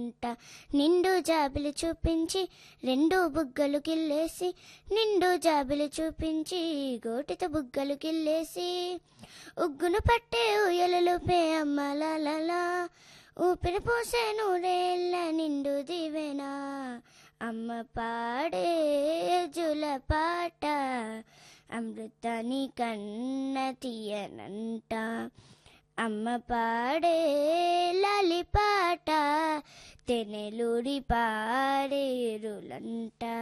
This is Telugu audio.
దివెనంట నిండు జాబిలి చూపించి రెండు బుగ్గలు కిల్లేసి నిండు జాబిలి చూపించి గోటితో బుగ్గలు కిల్లేసి ఉగ్గును పట్టే ఉయ్యలలు పే అమ్మలలా ఊపిరి పోసే నూరేళ్ళ నిండు దివెనా అమ్మ పాడే జుల పాట అమృతాని కన్న తీయనంట అమ్మ పాడే లాలి పాట తెనెలూరి పాడేరులంట